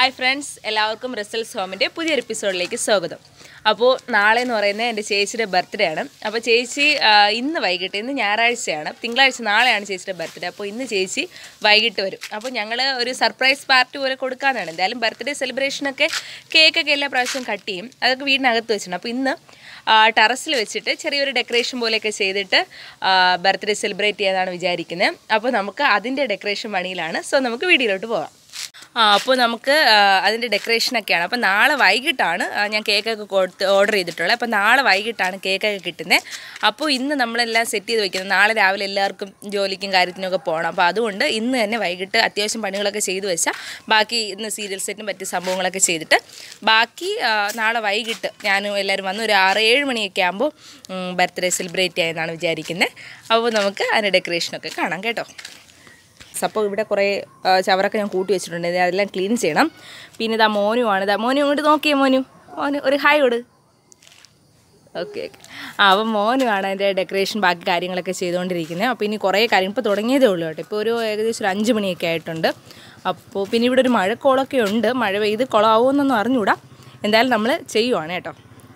hi friends എല്ലാവർക്കും results ഹോമിൻ്റെ പുതിയൊരു എപ്പിസോഡിലേക്ക് സ്വാഗതം അപ്പോൾ നാളെ എന്ന് പറയുന്നത് എൻ്റെ ചേച്ചിയുടെ ബർത്ത്ഡേ ആണ് അപ്പോൾ ചേച്ചി ആ, ഇന്ന് വൈകിട്ട് ഇന്ന് ഞായറാഴ്ചയാണ് തിങ്കളാഴ്ച നാളെയാണ് ചേച്ചിയുടെ ബർത്ത്ഡേ അപ്പോൾ ഇന്ന് ചേച്ചി വൈകിട്ട് വരും അപ്പോൾ ഞങ്ങൾ ഒരു സർപ്രൈസ് പാർട്ടി പോലെ കൊടുക്കാനാണ് എന്തായാലും ബർത്ത്ഡേ സെലിബ്രേഷനൊക്കെ കേക്കൊക്കെ എല്ലാ പ്രാവശ്യവും കട്ട് ചെയ്യും അതൊക്കെ വീടിനകത്ത് വെച്ചിട്ടുണ്ട് അപ്പോൾ ഇന്ന് ടെറസിൽ വെച്ചിട്ട് ചെറിയൊരു ഡെക്കറേഷൻ പോലെയൊക്കെ ചെയ്തിട്ട് ബർത്ത്ഡേ സെലിബ്രേറ്റ് ചെയ്യാനാണ് വിചാരിക്കുന്നത് അപ്പോൾ നമുക്ക് അതിൻ്റെ ഡെക്കറേഷൻ പണിയിലാണ് സോ നമുക്ക് വീഡിയോയിലോട്ട് പോകാം ആ അപ്പോൾ നമുക്ക് ആ, അതിൻ്റെ ഡെക്കറേഷനൊക്കെയാണ് അപ്പോൾ നാളെ വൈകിട്ടാണ് ആ, ഞാൻ കേക്കൊക്കെ കൊടുത്ത് ഓർഡർ ചെയ്തിട്ടുള്ളത് അപ്പോൾ നാളെ വൈകിട്ടാണ് കേക്കൊക്കെ കിട്ടുന്നത് അപ്പോൾ ഇന്ന് നമ്മളെല്ലാം സെറ്റ് ചെയ്ത് വെക്കുന്നത് നാളെ രാവിലെ എല്ലാവർക്കും ജോലിക്കും കാര്യത്തിനൊക്കെ പോകണം അപ്പോൾ അതുകൊണ്ട് ഇന്ന് തന്നെ വൈകിട്ട് അത്യാവശ്യം പണികളൊക്കെ ചെയ്തു വെച്ചാൽ ബാക്കി ഇന്ന് സീരിയൽ സെറ്റും മറ്റ് സംഭവങ്ങളൊക്കെ ചെയ്തിട്ട് ബാക്കി ആ, നാളെ വൈകിട്ട് ഞാനും എല്ലാവരും വന്ന് ഒരു ആറ് ഏഴ് മണിയൊക്കെ ആകുമ്പോൾ ബർത്ത്ഡേ സെലിബ്രേറ്റ് ചെയ്യാമെന്നാണ് വിചാരിക്കുന്നത് അപ്പോൾ നമുക്ക് അതിൻ്റെ ഡെക്കറേഷനൊക്കെ കാണാം കേട്ടോ അപ്പോൾ ഇവിടെ കുറേ ആ, ചവറൊക്കെ ഞാൻ കൂട്ടി വെച്ചിട്ടുണ്ട് ഇത് അതെല്ലാം ക്ലീൻ ചെയ്യണം പിന്നെ ഇതാ മോനുമാണ് ഇതാ മോനു ഇങ്ങോട്ട് നോക്കിയേ മോനു മോനു ഒരു ഹായ് കൊടു ഓക്കെ ഓക്കെ ആ അപ്പം മോനുമാണ് അതിൻ്റെ ഡെക്കറേഷൻ ബാക്കി കാര്യങ്ങളൊക്കെ ചെയ്തുകൊണ്ടിരിക്കുന്നത് അപ്പോൾ ഇനി കുറേ കാര്യം ഇപ്പോൾ തുടങ്ങിയതേ ഉള്ളൂ കേട്ടോ ഇപ്പോൾ ഒരു ഏകദേശം ഒരു അഞ്ച് മണിയൊക്കെ ആയിട്ടുണ്ട് അപ്പോൾ പിന്നെ ഇവിടെ ഒരു മഴക്കോളൊക്കെ ഉണ്ട് മഴ പെയ്ത് കുളമാവുമെന്നൊന്നും അറിഞ്ഞൂടാ എന്തായാലും നമ്മൾ ചെയ്യുവാണ് കേട്ടോ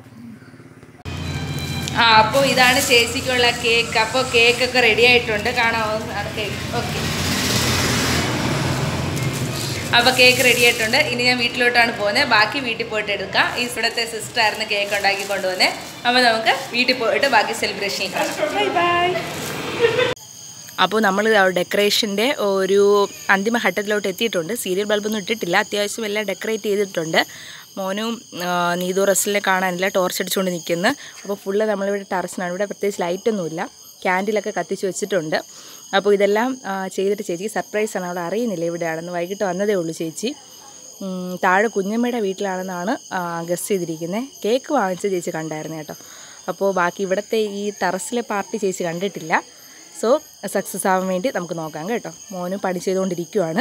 ആ അപ്പോൾ ഇതാണ് ചേച്ചിക്കുള്ള കേക്ക് അപ്പോൾ കേക്കൊക്കെ റെഡി ആയിട്ടുണ്ട് കാണാമോ കേക്ക് ഓക്കെ അപ്പോൾ കേക്ക് റെഡി ആയിട്ടുണ്ട് ഇനി ഞാൻ വീട്ടിലോട്ടാണ് പോകുന്നത് ബാക്കി വീട്ടിൽ പോയിട്ട് എടുക്കാം ഈ ഇവിടുത്തെ സിസ്റ്റർ ആയിരുന്നു കേക്ക് ഉണ്ടാക്കി കൊണ്ടുവന്നത് അപ്പോൾ നമുക്ക് വീട്ടിൽ പോയിട്ട് ബാക്കി സെലിബ്രേഷൻ കാണാം ബൈ ബൈ അപ്പോൾ നമ്മൾ ഡെക്കറേഷൻ്റെ ഒരു അന്തിമ ഘട്ടത്തിലോട്ട് എത്തിയിട്ടുണ്ട് സീരിയൽ ബൾബൊന്നും ഇട്ടിട്ടില്ല അത്യാവശ്യം എല്ലാം ഡെക്കറേറ്റ് ചെയ്തിട്ടുണ്ട് മോനും ആ, നീതു റസലിനെ കാണാനില്ല ടോർച്ച് അടിച്ചുകൊണ്ട് നിൽക്കുന്നു അപ്പോൾ ഫുള്ള് നമ്മളിവിടെ ടെറസിനാണ് ഇവിടെ പ്രത്യേകിച്ച് ലൈറ്റൊന്നുമില്ല ക്യാൻഡിലൊക്കെ കത്തിച്ച് വെച്ചിട്ടുണ്ട് അപ്പോൾ ഇതെല്ലാം ആ, ചെയ്തിട്ട് ചേച്ചി സർപ്രൈസാണ് അവൾ അറിയുന്നില്ല ഇവിടെയാണെന്ന് വൈകിട്ട് വന്നതേ ഉള്ളൂ ചേച്ചി ഉം, താഴെ കുഞ്ഞമ്മയുടെ വീട്ടിലാണെന്നാണ് ഗസ് ചെയ്തിരിക്കുന്നത് കേക്ക് വാങ്ങിച്ച് ചേച്ചി കണ്ടായിരുന്നു കേട്ടോ അപ്പോൾ ബാക്കി ഇവിടുത്തെ ഈ ടെറസിലെ പാർട്ടി ചേച്ചി കണ്ടിട്ടില്ല സോ സക്സസ് ആവാൻ വേണ്ടി നമുക്ക് നോക്കാം കേട്ടോ മോന് പണി ചെയ്തുകൊണ്ടിരിക്കുവാണ്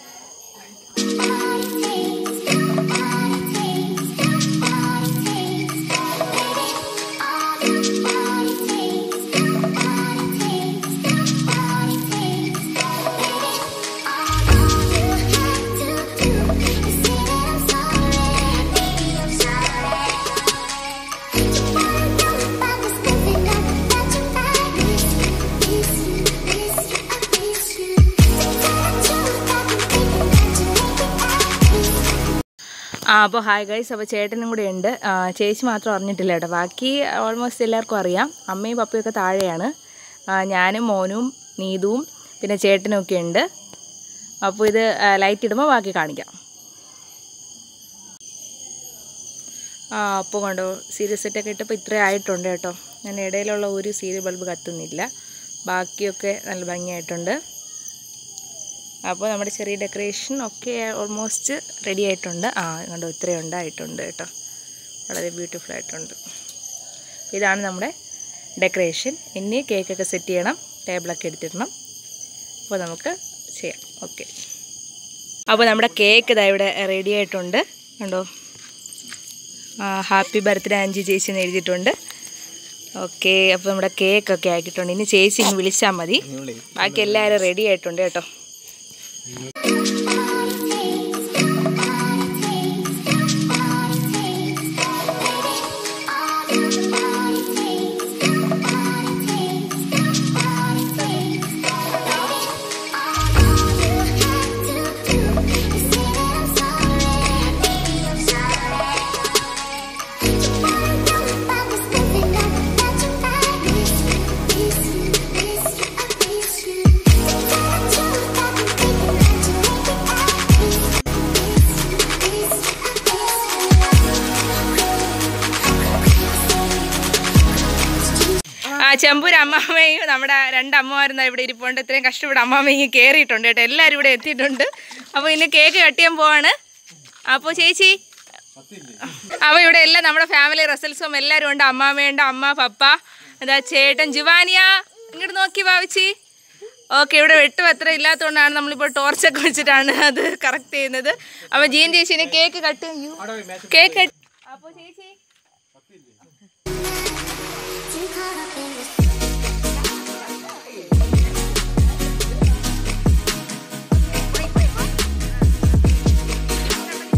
ആ അപ്പോൾ ഹായ് ഗൈസ് അപ്പോൾ ചേട്ടനും കൂടെ ഉണ്ട് ആ, ചേച്ചി മാത്രം അറിഞ്ഞിട്ടില്ല കേട്ടോ ബാക്കി ഓൾമോസ്റ്റ് എല്ലാവർക്കും അറിയാം അമ്മയും പപ്പയും ഒക്കെ താഴെയാണ് ആ, ഞാനും മോനും നീതുവും പിന്നെ ചേട്ടനും ഒക്കെ ഉണ്ട് അപ്പോൾ ഇത് ലൈറ്റ് ഇടുമ്പോൾ ബാക്കി കാണിക്കാം ആ അപ്പോൾ കണ്ടോ സീരിയൽ സെറ്റൊക്കെ ഇട്ടപ്പോൾ ഇത്രയും ആയിട്ടുണ്ട് കേട്ടോ ഞാൻ ഇടയിലുള്ള ഒരു സീരിയൽ ബൾബ് കത്തുന്നില്ല ബാക്കിയൊക്കെ നല്ല ഭംഗിയായിട്ടുണ്ട് അപ്പോൾ നമ്മുടെ ചെറിയ ഡെക്കറേഷൻ ഒക്കെ ഓൾമോസ്റ്റ് റെഡി ആയിട്ടുണ്ട് ആ കണ്ടോ ഇത്രയും ഉണ്ടായിട്ടുണ്ട് കേട്ടോ വളരെ ബ്യൂട്ടിഫുൾ ആയിട്ടുണ്ട് ഇതാണ് നമ്മുടെ ഡെക്കറേഷൻ ഇനി കേക്കൊക്കെ സെറ്റ് ചെയ്യണം ടേബിളൊക്കെ എടുത്തിടണം അപ്പോൾ നമുക്ക് ചെയ്യാം ഓക്കെ അപ്പോൾ നമ്മുടെ കേക്ക് ഇതാ ഇവിടെ റെഡി ആയിട്ടുണ്ട് കണ്ടോ ഹാപ്പി ബർത്ത്ഡേ അഞ്ച് ചേച്ചി എന്ന് എഴുതിയിട്ടുണ്ട് ഓക്കെ അപ്പോൾ നമ്മുടെ കേക്കൊക്കെ ആക്കിയിട്ടുണ്ട് ഇനി ചേച്ചി ഇനി വിളിച്ചാൽ മതി ബാക്കി എല്ലാവരും റെഡി ആയിട്ടുണ്ട് കേട്ടോ ആ ചെമ്പൂർ അമ്മാമ്മയും നമ്മുടെ രണ്ട് അമ്മമാരും ഇവിടെ ഇരിപ്പുണ്ട് ഇത്രയും കഷ്ടപ്പെട്ട് അമ്മാമ്മയും കയറിയിട്ടുണ്ട് കേട്ടോ എല്ലാവരും ഇവിടെ എത്തിയിട്ടുണ്ട് അപ്പോൾ ഇന്ന് കേക്ക് കട്ടിയാൻ പോവാണ് അപ്പോൾ ചേച്ചി അപ്പോൾ ഇവിടെ എല്ലാം നമ്മുടെ ഫാമിലി റിസൾട്ട്സും എല്ലാവരും ഉണ്ട് അമ്മാമ്മയുണ്ട് അമ്മ പപ്പ എന്താ ചേട്ടൻ ജുവാനിയ ഇങ്ങോട്ട് നോക്കി ഭാവിച്ചി ഓക്കെ ഇവിടെ വെട്ടും അത്ര ഇല്ലാത്തതുകൊണ്ടാണ് നമ്മളിപ്പോൾ ടോർച്ചൊക്കെ വെച്ചിട്ടാണ് അത് കറക്റ്റ് ചെയ്യുന്നത് അപ്പോൾ ജീൻ ചേച്ചിന് കേക്ക് കട്ട് കേക്ക് കട്ട് അപ്പോൾ ചേച്ചി Thank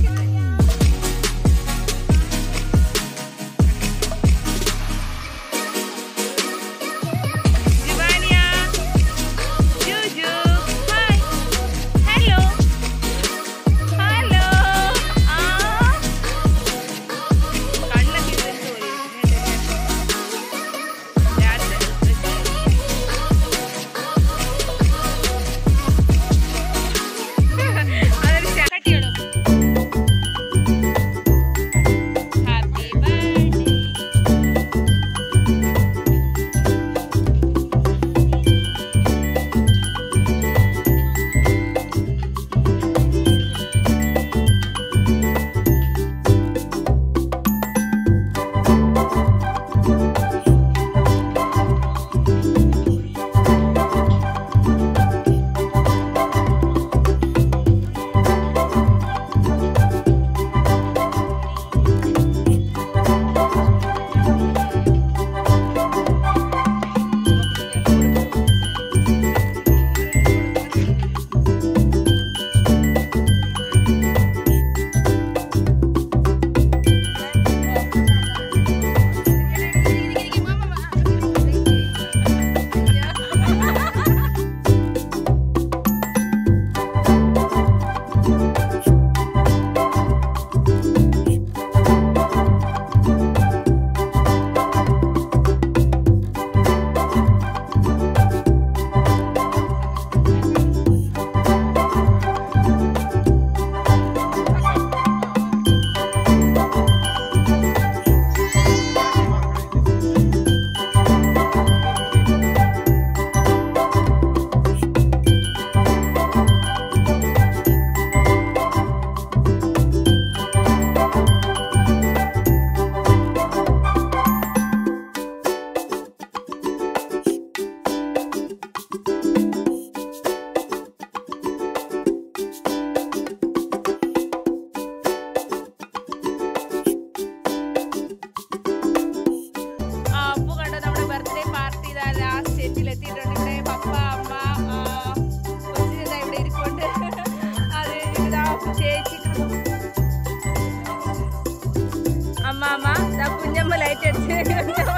കാറ്റടിച്ച്